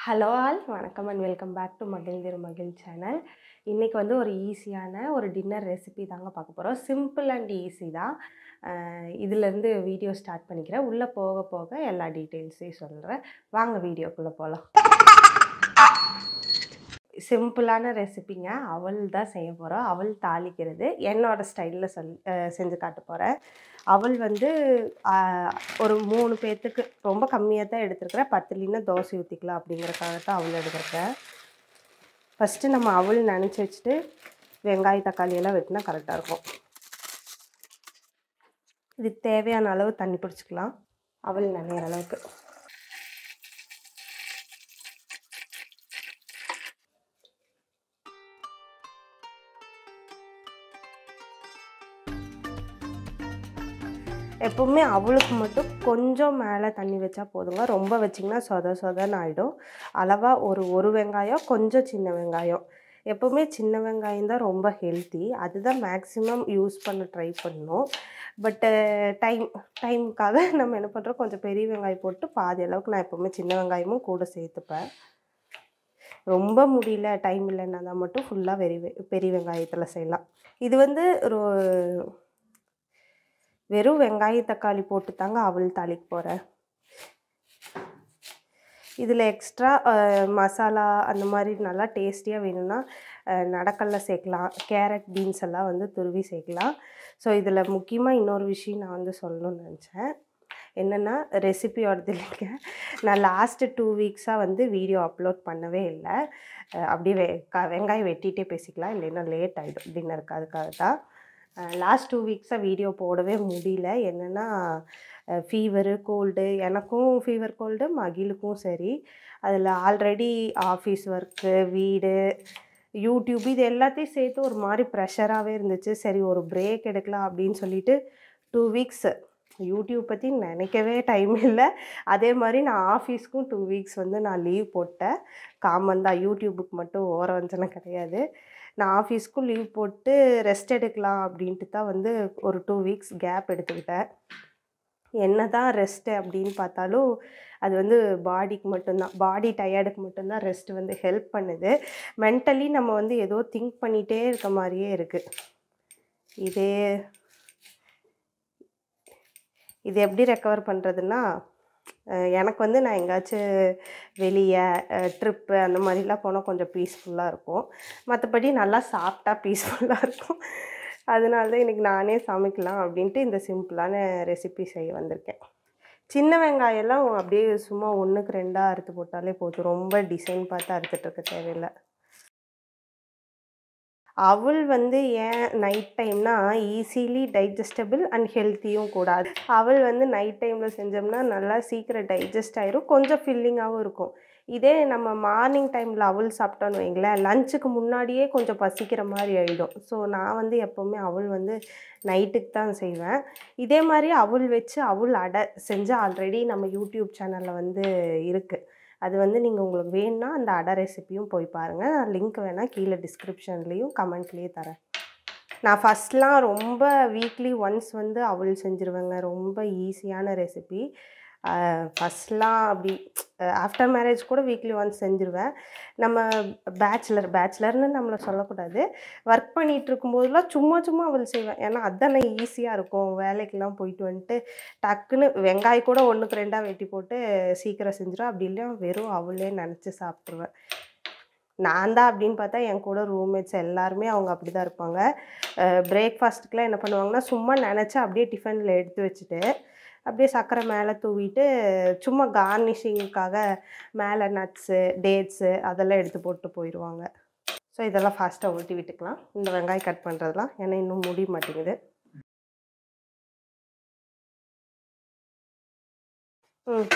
hello all வணக்கம் and welcome back to Magizhndhiru மகிழ் channel இன்றைக்கி வந்து ஒரு ஈஸியான ஒரு டின்னர் ரெசிபி தாங்க பார்க்க போகிறோம் சிம்பிள் அண்ட் ஈஸி தான் அஹ் இதுலேருந்து வீடியோ ஸ்டார்ட் பண்ணிக்கிறேன் உள்ளே போக போக எல்லா டீட்டெயில்ஸையும் சொல்கிறேன் வாங்க வீடியோக்குள்ளே போகலாம் சிம்பிளான ரெசிபிங்க அவல் தான் செய்ய போகிறோம் அவல் தாளிக்கிறது என்னோட ஸ்டைலில் சொல் அஹ் செஞ்சு காட்ட போகிறேன் அவல் வந்து ஆஹ், ஒரு மூணு பேர்த்துக்கு ரொம்ப கம்மியாக தான் எடுத்துருக்கிறேன் பத்துலின்னு தோசை ஊற்றிக்கலாம் அப்படிங்கிறக்காக தான் அவல் எடுத்துருக்கேன் ஃபஸ்ட்டு நம்ம அவல் நினச்சி வச்சுட்டு வெங்காய தக்காளி எல்லாம் வெட்டினா கரெக்டாக இருக்கும் இதுக்கு தேவையான அளவு தண்ணி பிடிச்சிக்கலாம் அவல் நனையிற அளவுக்கு எப்பவுமே அவளுக்கு மட்டும் கொஞ்சம் மேலே தண்ணி வச்சா போதுங்க ரொம்ப வச்சிங்கன்னா சொத சொதன்னு ஆகிடும் அளவாக ஒரு ஒரு வெங்காயம் கொஞ்சம் சின்ன வெங்காயம் எப்போவுமே சின்ன வெங்காயம் தான் ரொம்ப ஹெல்த்தி அதுதான் மேக்ஸிமம் யூஸ் பண்ண ட்ரை பண்ணணும் பட்டு டைம் டைமுக்காக நம்ம என்ன பண்ணுறோம் கொஞ்சம் பெரிய வெங்காயம் போட்டு பாதி அளவுக்கு நான் எப்போவுமே சின்ன வெங்காயமும் கூட சேர்த்துப்பேன் ரொம்ப முடியல டைம் இல்லைன்னா தான் மட்டும் ஃபுல்லாக வெறி வெ- பெரிய வெங்காயத்தில் செய்யலாம் இது வந்து ஒரு வெறும் வெங்காய தக்காளி போட்டு தாங்க அவல் தாளிக்க போகிறேன் இதில் எக்ஸ்ட்ரா மசாலா அந்த மாதிரி நல்லா டேஸ்டியாக வேணும்னா அஹ், நடக்கல்ல சேர்க்கலாம் கேரட் பீன்ஸ் எல்லாம் வந்து துருவி சேர்க்கலாம் ஸோ இதில் முக்கியமாக இன்னொரு விஷயம் நான் வந்து சொல்லணும்னு நினச்சேன் என்னென்னா ரெசிபியோடது இல்லைங்க நான் லாஸ்ட்டு டூ வீக்ஸாக வந்து வீடியோ அப்லோட் பண்ணவே இல்லை அஹ், அப்படியே வெ க வெங்காயம் வெட்டிகிட்டே பேசிக்கலாம் இல்லைன்னா லேட் ஆகிடும் டின்னருக்கு அதுக்காக தான் லாஸ்ட் டூ வீக்ஸாக வீடியோ போடவே முடியல என்னென்னா ஃபீவரு கோல்டு எனக்கும் ஃபீவர் கோல்டு மகிழுக்கும் சரி அதில் ஆல்ரெடி ஆஃபீஸ் ஒர்க்கு வீடு யூடியூப் இது எல்லாத்தையும் சேர்த்து ஒரு மாதிரி ப்ரெஷராகவே இருந்துச்சு சரி ஒரு பிரேக் எடுக்கலாம் அப்படின்னு சொல்லிட்டு டூ வீக்ஸ் யூடியூப் பற்றி நினைக்கவே டைம் இல்லை அதே மாதிரி நான் ஆஃபீஸ்க்கும் டூ வீக்ஸ் வந்து நான் லீவ் போட்டேன் காமன் தான் யூடியூபுக்கு மட்டும் ஓர வஞ்சனை கிடையாது நான் ஆஃபீஸ்க்கும் லீவ் போட்டு ரெஸ்ட் எடுக்கலாம் அப்படின்ட்டு தான் வந்து ஒரு டூ வீக்ஸ் கேப் எடுத்துக்கிட்டேன் என்ன தான் ரெஸ்ட்டு அப்படின்னு பார்த்தாலும் அது வந்து பாடிக்கு மட்டும்தான் பாடி டயர்டுக்கு மட்டும்தான் ரெஸ்ட் வந்து ஹெல்ப் பண்ணுது மென்டலி நம்ம வந்து ஏதோ திங்க் பண்ணிகிட்டே இருக்க மாதிரியே இருக்குது இதே இது எப்படி ரெக்கவர் பண்ணுறதுன்னா அஹ் எனக்கு வந்து நான் எங்கேயாச்சும் வெளியே ட்ரிப்பு அந்த மாதிரிலாம் போனால் கொஞ்சம் பீஸ்ஃபுல்லாக இருக்கும் மற்றபடி நல்லா சாப்பிட்டா பீஸ்ஃபுல்லாக இருக்கும் அதனால தான் இன்றைக்கி நானே சமைக்கலாம் அப்படின்ட்டு இந்த சிம்பிளான ரெசிபி செய்ய வந்திருக்கேன் சின்ன வெங்காயம்லாம் அப்படியே சும்மா ஒன்றுக்கு ரெண்டாக அறுத்து போட்டாலே போதும் ரொம்ப டிசைன் பார்த்து அறுத்துட்டு இருக்க தேவையில்லை அவள் வந்து ஏன் நைட் டைம்னா ஈஸிலி டைஜஸ்டபிள் அண்ட் ஹெல்த்தியும் கூட அது அவள் வந்து நைட் டைமில் செஞ்சோம்னா நல்லா சீக்கிரம் டைஜஸ்ட் ஆயிரும் கொஞ்சம் ஃபில்லிங்காகவும் இருக்கும் இதே நம்ம மார்னிங் டைமில் அவள் சாப்பிட்டோன்னு வைங்களேன் லஞ்சுக்கு முன்னாடியே கொஞ்சம் பசிக்கிற மாதிரி ஆகிடும் ஸோ நான் வந்து எப்போவுமே அவள் வந்து நைட்டுக்கு தான் செய்வேன் இதே மாதிரி அவள் வச்சு அவள் அடை செஞ்சு ஆல்ரெடி நம்ம யூடியூப் சேனலில் வந்து இருக்குது அது வந்து நீங்கள் உங்களுக்கு வேணும்னா அந்த அடை ரெசிப்பியும் போய் பாருங்கள் நான் லிங்க் வேணால் கீழே டிஸ்கிரிப்ஷன்லேயும் கமெண்ட்லேயும் தரேன் நான் ஃபஸ்ட்லாம் ரொம்ப வீக்லி ஒன்ஸ் வந்து அவள் செஞ்சுருவேங்க ரொம்ப ஈஸியான ரெசிபி ஃபஸ்ட்லாம் அப்படி ஆஃப்டர் மேரேஜ் கூட வீக்லி ஒன்ஸ் செஞ்சுருவேன் நம்ம பேச்சுலர் பேச்சுலர்னு நம்மளை சொல்லக்கூடாது ஒர்க் பண்ணிகிட்டு இருக்கும்போதெல்லாம் சும்மா சும்மா அவள் செய்வேன் ஏன்னா அதானே ஈஸியாக இருக்கும் வேலைக்கெல்லாம் போயிட்டு வந்துட்டு டக்குன்னு வெங்காயம் கூட ஒன்றுக்கு ரெண்டாக வெட்டி போட்டு சீக்கிரம் செஞ்சிடும் அப்படி இல்லையா வெறும் அவளே நினச்சி சாப்பிட்ருவேன் நான் தான் அப்படின்னு பார்த்தா என் கூட ரூம்மேட்ஸ் எல்லாருமே அவங்க அப்படி தான் இருப்பாங்க பிரேக்ஃபாஸ்ட்டுக்கெலாம் என்ன பண்ணுவாங்கன்னா சும்மா நினச்சி அப்படியே டிஃபனில் எடுத்து வச்சுட்டு அப்படியே சர்க்கரை மேலே தூவிட்டு சும்மா கார்னிஷிங்க்காக மேலே நட்ஸு டேட்ஸு அதெல்லாம் எடுத்து போட்டு போயிடுவாங்க ஸோ இதெல்லாம் ஃபாஸ்ட்டாக ஊட்டி விட்டுக்கலாம் இந்த வெங்காயம் கட் பண்ணுறதுலாம் ஏன்னா இன்னும் முடிய மாட்டேங்குது ம்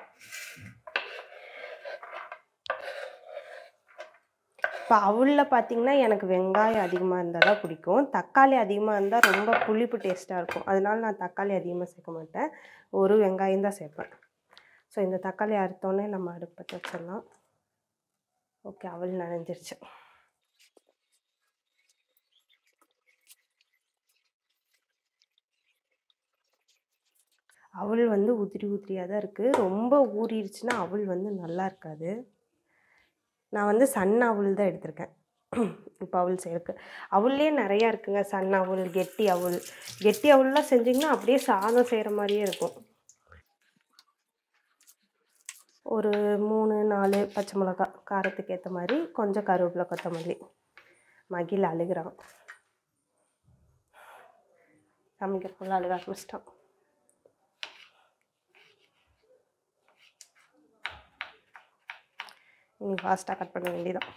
இப்போ அவளில் பார்த்தீங்கன்னா எனக்கு வெங்காயம் அதிகமாக இருந்தால் தான் பிடிக்கும் தக்காளி அதிகமாக இருந்தால் ரொம்ப புளிப்பு டேஸ்ட்டாக இருக்கும் அதனால நான் தக்காளி அதிகமாக சேர்க்க மாட்டேன் ஒரு வெங்காயம் தான் சேர்ப்பேன் ஸோ இந்த தக்காளி அறுத்தோன்னே நம்ம அடுப்பத்தை வச்சிடலாம் ஓகே அவள் நனைஞ்சிருச்சு அவல் வந்து உதிரி உதிரியாக தான் இருக்குது ரொம்ப ஊறிடுச்சுன்னா அவல் வந்து நல்லா இருக்காது நான் வந்து சன் அவுல் தான் எடுத்திருக்கேன் இப்போ அவுல் செய்யறதுக்கு அவுல்லே நிறையா இருக்குங்க சன் அவுல் கெட்டி அவுல் கெட்டி அவுல்லாம் செஞ்சிங்கன்னா அப்படியே சாதம் செய்கிற மாதிரியே இருக்கும் ஒரு மூணு நாலு பச்சை மிளகா காரத்துக்கு ஏற்ற மாதிரி கொஞ்சம் கருவேப்பிலை கொத்தமல்லி மகிழ் அழுகிறான் சமைக்கிறதுக்குள்ள அழுக ஆரம்பிச்சிட்டான் இனி ஃபாஸ்ட்டாக கட் பண்ண வேண்டியதான்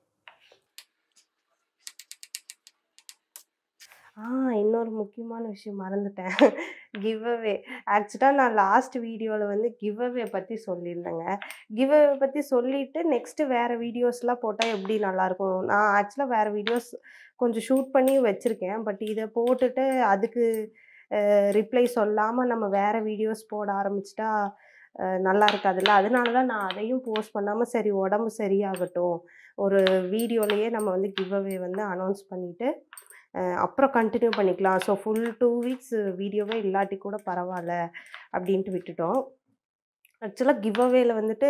ஆ இன்னொரு முக்கியமான விஷயம் மறந்துட்டேன் கிவ் அவே ஆக்சுவலாக நான் லாஸ்ட் வீடியோவில் வந்து கிவ் அவே பற்றி சொல்லியிருந்தேங்க கிவ் அவே பற்றி சொல்லிவிட்டு நெக்ஸ்ட்டு வேறு வீடியோஸ்லாம் போட்டால் எப்படி நல்லாயிருக்கும் நான் ஆக்சுவலாக வேறு வீடியோஸ் கொஞ்சம் ஷூட் பண்ணி வச்சுருக்கேன் பட் இதை போட்டுட்டு அதுக்கு ரிப்ளை சொல்லாமல் நம்ம வேறு வீடியோஸ் போட ஆரம்பிச்சிட்டா அஹ், நல்லா இருக்காதுல்ல அதனால தான் நான் அதையும் போஸ்ட் பண்ணாமல் சரி உடம்பு சரியாகட்டும் ஒரு வீடியோலேயே நம்ம வந்து கிவ் அவே வந்து அனௌன்ஸ் பண்ணிவிட்டு அப்புறம் கண்டினியூ பண்ணிக்கலாம் ஸோ ஃபுல் டூ வீக்ஸ் வீடியோவே இல்லாட்டி கூட பரவாயில்ல அப்படின்ட்டு விட்டுட்டோம் ஆக்சுவலாக கிவ் அவேல வந்துட்டு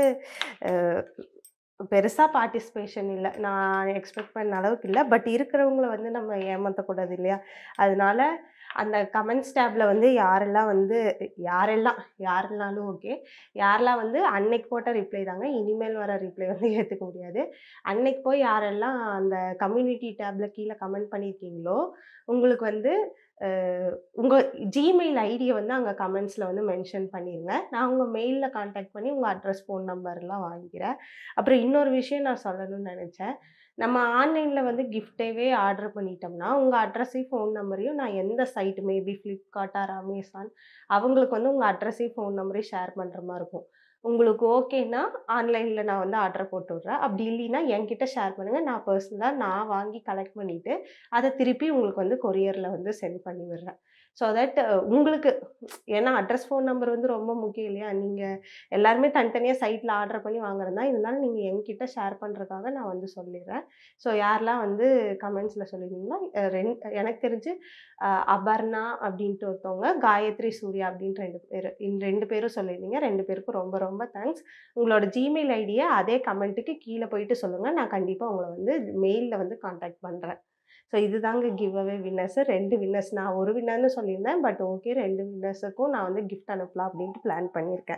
பெருசாக பார்ட்டிசிபேஷன் இல்லை நான் எக்ஸ்பெக்ட் பண்ண அளவுக்கு இல்லை பட் இருக்கிறவங்கள வந்து நம்ம ஏமாற்றக்கூடாது இல்லையா அதனால அந்த கமெண்ட்ஸ் டேப்பில் வந்து யாரெல்லாம் வந்து யாரெல்லாம் யாருனாலும் ஓகே யாரெல்லாம் வந்து அன்னைக்கு போட்ட ரிப்ளை தாங்க இனிமேல் வர ரிப்ளை வந்து ஏற்றுக்க முடியாது அன்னைக்கு போய் யாரெல்லாம் அந்த கம்யூனிட்டி டேப்பில் கீழே கமெண்ட் பண்ணியிருக்கீங்களோ உங்களுக்கு வந்து உங்கள் ஜிமெயில் ஐடியை வந்து அங்கே கமெண்ட்ஸில் வந்து மென்ஷன் பண்ணிடுங்க நான் உங்கள் மெயிலில் காண்டாக்ட் பண்ணி உங்கள் அட்ரஸ் ஃபோன் நம்பர்லாம் வாங்கிக்கிறேன் அப்புறம் இன்னொரு விஷயம் நான் சொல்லணும்னு நினச்சேன் நம்ம ஆன்லைனில் வந்து கிஃப்டேவே ஆர்டர் பண்ணிட்டோம்னா உங்கள் அட்ரஸையும் ஃபோன் நம்பரையும் நான் எந்த site maybe Flipkart or Amazon அவங்களுக்கு வந்து உங்கள் அட்ரஸையும் ஃபோன் நம்பரையும் ஷேர் பண்ணுற மாதிரி இருக்கும் உங்களுக்கு ஓகேன்னா ஆன்லைனில் நான் வந்து ஆர்டர் போட்டு விட்றேன் அப்படி இல்லைன்னா என்கிட்ட ஷேர் பண்ணுங்கள் நான் பர்சனலாக நான் வாங்கி கலெக்ட் பண்ணிவிட்டு அதை திருப்பி உங்களுக்கு வந்து கொரியரில் வந்து சென்ட் பண்ணி விடுறேன் ஸோ தட் உங்களுக்கு ஏன்னா அட்ரஸ் ஃபோன் நம்பர் வந்து ரொம்ப முக்கியம் இல்லையா நீங்கள் எல்லாருமே தனித்தனியாக சைட்டில் ஆர்டர் பண்ணி வாங்குறதா இருந்தாலும் நீங்கள் என்கிட்ட ஷேர் பண்ணுறதுக்காக நான் வந்து சொல்லிடுறேன் ஸோ யாரெல்லாம் வந்து கமெண்ட்ஸில் சொல்லியிருந்தீங்களோ அஹ் ரெண் எனக்கு தெரிஞ்சு அஹ் அபர்ணா அப்படின்ட்டு ஒருத்தவங்க காயத்ரி சூர்யா அப்படின்ட்டு ரெண்டு பேர் இந்த ரெண்டு பேரும் சொல்லியிருந்தீங்க ரெண்டு பேருக்கும் ரொம்ப ரொம்ப தேங்க்ஸ் உங்களோட ஜிமெயில் ஐடியை அதே கமெண்ட்டுக்கு கீழே போயிட்டு சொல்லுங்கள் நான் கண்டிப்பாக உங்களை வந்து மெயிலில் வந்து காண்டாக்ட் பண்ணுறேன் ஸோ இதுதாங்க கிவ் அவே வின்னர்ஸு ரெண்டு வின்னர்ஸ் நான் ஒரு வின்னர்னு சொல்லியிருந்தேன் பட் ஓகே ரெண்டு வின்னர்ஸுக்கும் நான் வந்து கிஃப்ட் அனுப்பலாம் அப்படின்ட்டு பிளான் பண்ணியிருக்கேன்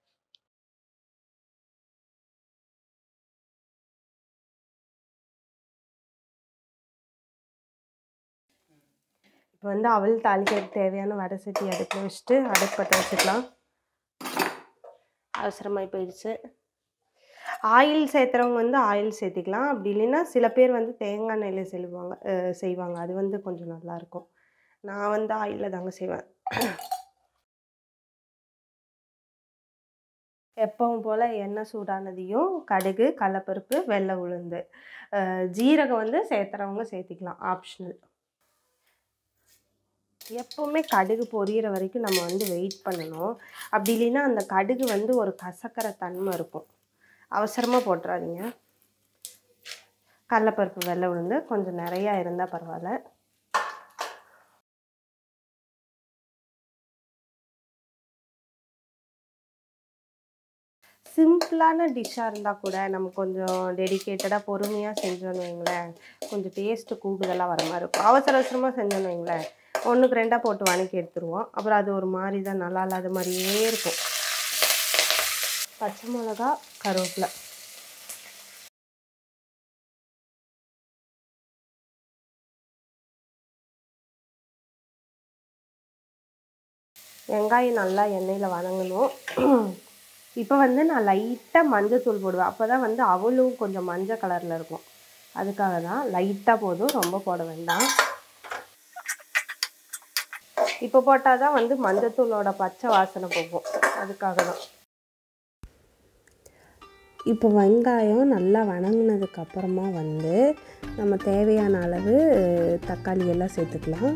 இப்போ வந்து அவல் தாளிக்கிறதுக்கு தேவையான வடை சட்டி அடுப்பில் வச்சுட்டு அடுப்பட்ட வச்சுக்கலாம் அவசரமாகி போயிடுச்சு ஆயில் சேர்த்துறவங்க வந்து ஆயில் சேர்த்திக்கலாம் அப்படி இல்லைன்னா சில பேர் வந்து தேங்காய் எண்ணெயில் செல்வாங்க அஹ் செய்வாங்க அது வந்து கொஞ்சம் நல்லாயிருக்கும் நான் வந்து ஆயிலில் தாங்க செய்வேன் எப்பவும் போல் எண்ணெய் சூடானதையும் கடுகு கடலப்பருப்பு வெள்ளை உளுந்து அஹ் ஜீரகம் வந்து சேர்த்துறவங்க சேர்த்திக்கலாம் ஆப்ஷனல் எப்போவுமே கடுகு பொரியிற வரைக்கும் நம்ம வந்து வெயிட் பண்ணணும் அப்படி இல்லைன்னா அந்த கடுகு வந்து ஒரு கசக்கிற தன்மை இருக்கும் அவசரமாக போட்டுறாதீங்க கடலப்பருப்பு வெள்ளை உளுந்து கொஞ்சம் நிறையா இருந்தால் பரவாயில்ல சிம்பிளான டிஷ்ஷாக இருந்தால் கூட நம்ம கொஞ்சம் டெடிக்கேட்டடாக பொறுமையாக செஞ்சோன்னு வைங்களேன் கொஞ்சம் டேஸ்ட்டு கூடுதலாக வர மாதிரி இருக்கும் அவசர அவசரமாக செஞ்சோன்னு வைங்களேன் ஒன்றுக்கு ரெண்டாக போட்டு வணக்கி எடுத்துருவோம் அப்புறம் அது ஒரு மாதிரி தான் நல்லா இல்லாத மாதிரியே இருக்கும் பச்சை மிளகா கருவேப்பிலை வெங்காயம் நல்லா எண்ணெயில் வதங்கணும் இப்போ வந்து நான் லைட்டாக மஞ்சத்தூள் போடுவேன் அப்போ தான் வந்து அவளும் கொஞ்சம் மஞ்சள் கலரில் இருக்கும் அதுக்காக தான் லைட்டாக போதும் ரொம்ப போட வேண்டாம் இப்போ போட்டால் தான் வந்து மஞ்சத்தூளோட பச்சை வாசனை போகும் அதுக்காக தான் இப்போ வெங்காயம் நல்லா வணங்கினதுக்கு அப்புறமா வந்து நம்ம தேவையான அளவு தக்காளி எல்லாம் சேர்த்துக்கலாம்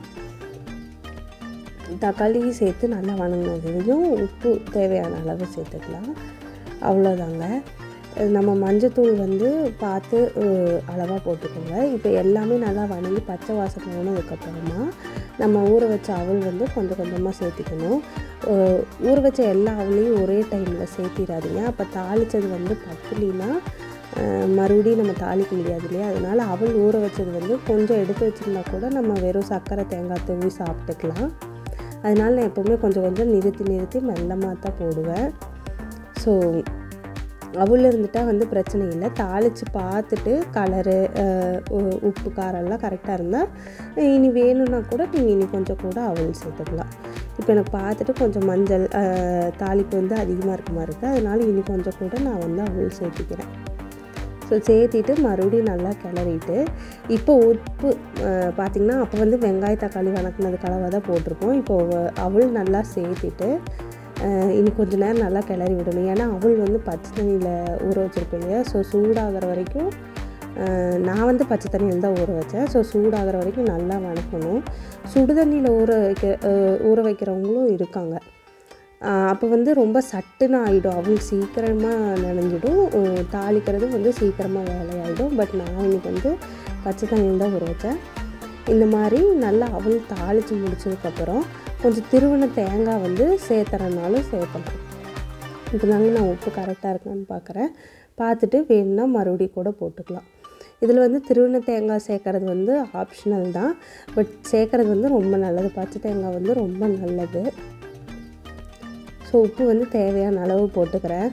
தக்காளி சேர்த்து நல்லா வணங்கினதையும் உப்பு தேவையான அளவு சேர்த்துக்கலாம் அவ்வளோதாங்க நம்ம மஞ்சத்தூள் வந்து பார்த்து அளவாக போட்டுக்கோங்க இப்போ எல்லாமே நல்லா வணங்கி பச்சை வாசம் போனதுக்கப்புறமா நம்ம ஊற வச்ச அவல் வந்து கொஞ்சம் கொஞ்சமாக சேர்த்திக்கணும் ஊற வச்ச எல்லா அவளையும் ஒரே டைமில் சேர்த்திடாதீங்க அப்போ தாளித்தது வந்து பத்தலினா அஹ், மறுபடியும் நம்ம தாளிக்க முடியாது இல்லையா அதனால் அவள் ஊற வச்சது வந்து கொஞ்சம் எடுத்து வச்சுருந்தா கூட நம்ம வெறும் சர்க்கரை தேங்காய் தூவி சாப்பிட்டுக்கலாம் அதனால நான் எப்போவுமே கொஞ்சம் கொஞ்சம் நிறுத்தி நிறுத்தி மெல்லமாக தான் போடுவேன் ஸோ அவள் இருந்துட்டா வந்து பிரச்சனை இல்லை தாளித்து பார்த்துட்டு கலரு உப்பு காரம்லாம் கரெக்டாக இருந்தால் இனி வேணும்னா கூட நீங்கள் இனி கொஞ்சம் கூட அவள் சேர்த்துக்கலாம் இப்போ எனக்கு பார்த்துட்டு கொஞ்சம் மஞ்சள் அஹ், தாளிப்பு வந்து அதிகமாக இருக்க மாதிரி இருக்குது அதனால இனி கொஞ்சம் கூட நான் வந்து அவள் சேர்த்திக்கிறேன் ஸோ சேர்த்திட்டு மறுபடியும் நல்லா கிளறிட்டு இப்போ உப்பு அஹ், பார்த்திங்கன்னா அப்போ வந்து வெங்காய தக்காளி வணக்கினது கலவை தான் போட்டிருப்போம் இப்போ வ- அவள் நல்லா சேர்த்திட்டு அஹ், இனி கொஞ்ச நேரம் நல்லா கிளறி விடணும் ஏன்னா அவள் வந்து பச்சை தண்ணியில் ஊற வச்சுருப்பேன் இல்லையா ஸோ சூடாகிற வரைக்கும் அஹ், நான் வந்து பச்சை தண்ணியில் தான் ஊற வச்சேன் ஸோ சூடாகிற வரைக்கும் நல்லா வணக்கணும் சுடு தண்ணியில் ஊற வைக்க அஹ், ஊற வைக்கிறவங்களும் இருக்காங்க அப்போ வந்து ரொம்ப சட்டுன்னு ஆகிடும் அவள் சீக்கிரமாக நனைஞ்சிடும் அஹ் தாளிக்கிறது வந்து சீக்கிரமாக வேலையாயிடும் பட் நான் இன்னைக்கு வந்து பச்சை தண்ணியில் தான் ஊற வச்சேன் இந்த மாதிரி நல்லா அவள் தாளித்து முடிச்சதுக்கப்புறம் கொஞ்சம் திருவண்ண தேங்காய் வந்து சேர்த்துறனாலும் சேர்த்தலாம் இப்போ தாங்க நான் உப்பு கரெக்டாக இருக்கான்னு பார்க்குறேன் பார்த்துட்டு வேணும்னா மறுபடியும் கூட போட்டுக்கலாம் இதில் வந்து திருவண்ண தேங்காய் சேர்க்கறது வந்து ஆப்ஷனல் தான் பட் சேர்க்கறது வந்து ரொம்ப நல்லது பச்சை தேங்காய் வந்து ரொம்ப நல்லது ஸோ உப்பு வந்து தேவையான அளவு போட்டுக்கிறேன்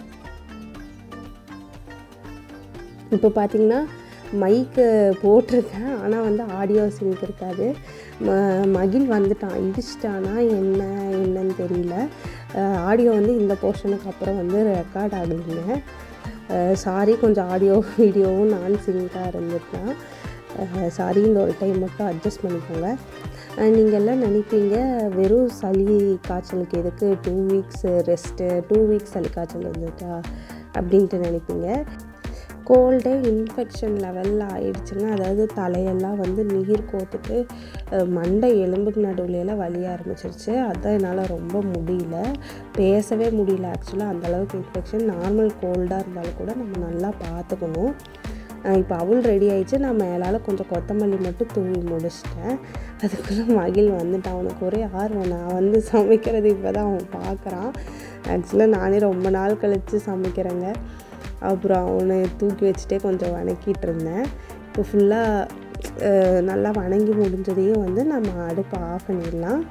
இப்போ பார்த்தீங்கன்னா மைக்கு போட்டிருக்கேன் ஆனால் வந்து ஆடியோ சிங்க் இருக்காது ம மகிழ் வந்துட்டான் இடிச்சிட்டானா என்ன என்னன்னு தெரியல ஆடியோ வந்து இந்த போர்ஷனுக்கு அப்புறம் வந்து ரெக்கார்ட் ஆகலைங்க சாரி கொஞ்சம் ஆடியோ வீடியோவும் நான் சிங்காக இருந்துட்டான் சாரி இந்த ஒரு டைம் மட்டும் அட்ஜஸ்ட் பண்ணிக்கோங்க நீங்கள் எல்லாம் நினைப்பீங்க வெறும் சளி காய்ச்சலுக்கு எதுக்கு two weeks rest two weeks சளி காய்ச்சல் இருந்துட்டா அப்படின்ட்டு நினைப்பீங்க கோல்டே இன்ஃபெக்ஷன் லெவலில் ஆயிடுச்சுங்க அதாவது தலையெல்லாம் வந்து நீர் கோத்துட்டு அஹ், மண்டை எலும்புக்கு நடுவுல எல்லாம் வலிய ஆரம்பிச்சிருச்சு அதான் என்னால் ரொம்ப முடியல பேசவே முடியல ஆக்சுவலாக அந்தளவுக்கு இன்ஃபெக்ஷன் நார்மல் கோல்டாக இருந்தாலும் கூட நம்ம நல்லா பார்த்துக்கணும் இப்போ அவள் ரெடி ஆயிடுச்சு நான் மேலால் கொஞ்சம் கொத்தமல்லி மட்டும் தூவி முடிச்சிட்டேன் அதுக்குள்ளே மகிழ் வந்துட்டான் அவனுக்கு ஒரே ஆர்வம் நான் வந்து சமைக்கிறது இப்போ தான் அவன் பார்க்குறான் ஆக்சுவலாக நானே ரொம்ப நாள் கழித்து சமைக்கிறேங்க அப்புறம் அவனை தூக்கி வச்சுட்டே கொஞ்சம் வணக்கிட்டு இருந்தேன் இப்போ ஃபுல்லாக நல்லா வணங்கி முடிஞ்சதையும் வந்து நம்ம அடுப்பை ஆஃப் பண்ணிடலாம்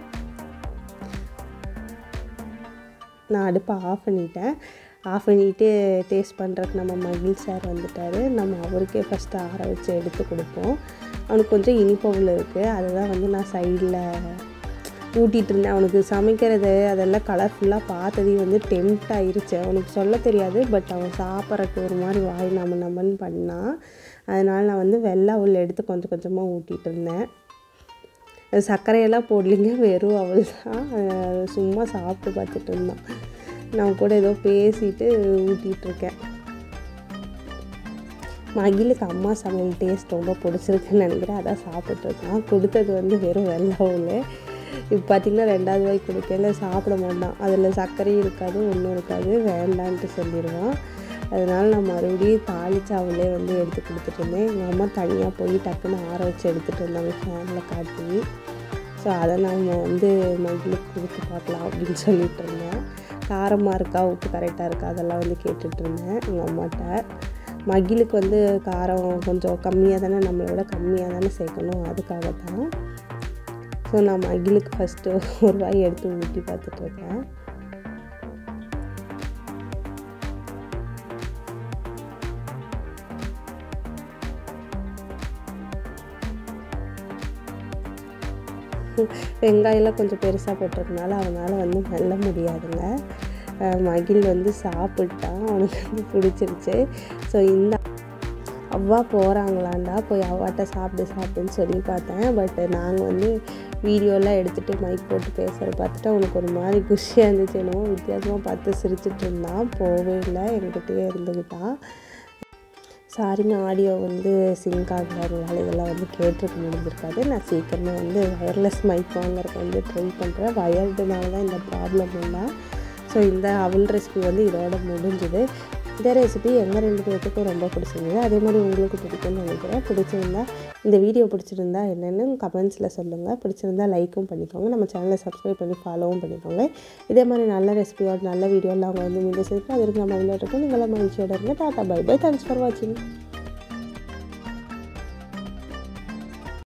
நான் அடுப்பை ஆஃப் பண்ணிட்டேன் ஆஃப் பண்ணிவிட்டு டேஸ்ட் பண்ணுறதுக்கு நம்ம மகிழ் சார் வந்துட்டார் நம்ம அவருக்கே ஃபஸ்ட்டு ஆற வச்சு எடுத்து கொடுப்போம் அவனுக்கு கொஞ்சம் இனிப்பவுள் இருக்குது அதை தான் வந்து நான் சைடில் ஊட்டிகிட்டு இருந்தேன் அவனுக்கு சமைக்கிறது அதெல்லாம் கலர்ஃபுல்லாக பார்த்ததையும் வந்து டெம்ட் ஆயிருச்சு அவனுக்கு சொல்ல தெரியாது பட் அவன் சாப்பிட்றதுக்கு ஒரு மாதிரி வாய் நம்ம நம்மன்னு பண்ணான் அதனால் நான் வந்து வெள்ளை அவள் எடுத்து கொஞ்சம் கொஞ்சமாக ஊட்டிகிட்டு இருந்தேன் அது சர்க்கரையெல்லாம் போடலிங்க வெறும் அவள் தான் அஹ் சும்மா சாப்பிட்டு பார்த்துட்டு இருந்தான் நான் கூட ஏதோ பேசிட்டு ஊட்டிகிட்டு இருக்கேன் மகிழுக்கு அம்மா சமையல் டேஸ்ட் ரொம்ப பிடிச்சிருக்குன்னு நினைக்கிறேன் அதான் சாப்பிட்ருக்கான் கொடுத்தது வந்து வெறும் வெள்ளை அவள் இப்போ பார்த்திங்கன்னா ரெண்டாவது வாய் கொடுக்கல சாப்பிட மாட்டான் அதில் சர்க்கரையும் இருக்காது ஒன்றும் இருக்காது வேண்டான்ட்டு சொல்லிடுவான் அதனால் நான் மறுபடியும் தாளிச்சு அவளே வந்து எடுத்து கொடுத்துட்டு இருந்தேன் எங்கள் அம்மா தனியாக போய் டக்குன்னு ஆற வச்சு எடுத்துகிட்டு இருந்தாங்க ஃபேனில் காட்டி ஸோ அதை நம்ம வந்து மகிழுக்கு கொடுத்து பார்க்கலாம் அப்படின்னு சொல்லிட்டு இருந்தேன் காரமாக இருக்கா உப்பு கரெக்டாக இருக்கா அதெல்லாம் வந்து கேட்டுட்டு இருந்தேன் எங்கள் அம்மாட்ட மகிழுக்கு வந்து காரம் கொஞ்சம் கம்மியாக தானே நம்மளை விட கம்மியாக தானே சேர்க்கணும் அதுக்காக தான் ஸோ நான் மகிழுக்கு ஃபஸ்ட்டு ஒரு வாய் எடுத்து ஊட்டி பார்த்துட்ருக்கேன் வெங்காயம்லாம் கொஞ்சம் பெருசாக போட்டிருக்கனால அவனால் வந்து மெல்ல முடியாதுங்க அஹ் மகிழ் வந்து சாப்பிட்டான் அவனுக்கு வந்து பிடிச்சிருச்சு ஸோ இந்த அவ்வா போகிறாங்களாண்டா போய் அவ்வாட்ட சாப்பிடு சாப்பிடுன்னு சொல்லி பார்த்தேன் பட் நாங்கள் வந்து வீடியோலாம் எடுத்துகிட்டு மைக் போட்டு பேசுகிறத பார்த்துட்டு அவனுக்கு ஒரு மாதிரி குஷியாக இருந்துச்சு என்னமோ வித்தியாசமாக பார்த்து சிரிச்சிட்டு இருந்தான் போகவே இல்லை என்கிட்டயே இருந்துக்கிட்டான் சாரிங்க ஆடியோ வந்து சிங்க் ஆகலாதனால இதெல்லாம் வந்து கேட்டிருக்க முடிஞ்சிருக்காது நான் சீக்கிரமாக வந்து வயர்லெஸ் மைக் வாங்குறதுக்கு வந்து ட்ரை பண்ணுறேன் வயர்டுனால தான் இந்த ப்ராப்ளம் இல்லை ஸோ இந்த அவல் ரெசிபி வந்து இதோட முடிஞ்சுது இந்த ரெசிபி எங்கள் ரெண்டு பேர்த்துக்கும் ரொம்ப பிடிச்சிருந்தது அதே மாதிரி உங்களுக்கு பிடிக்கும்னு நினைக்கிறேன் பிடிச்சிருந்தா இந்த வீடியோ பிடிச்சிருந்தா என்னென்னு கமெண்ட்ஸில் சொல்லுங்கள் பிடிச்சிருந்தா லைக்கும் பண்ணிக்கோங்க நம்ம சேனலை சப்ஸ்கிரைப் பண்ணி ஃபாலோவும் பண்ணிக்கோங்க இதே மாதிரி நல்ல ரெசிபியோட நல்ல வீடியோலாம் அவங்க வந்து மீண்டும் சேர்த்து அது இருக்கு நம்ம விளையாட்டுக்கும் நீங்களாம் மகிழ்ச்சியோட இருங்க ta ta bye bye thanks for வாட்சிங்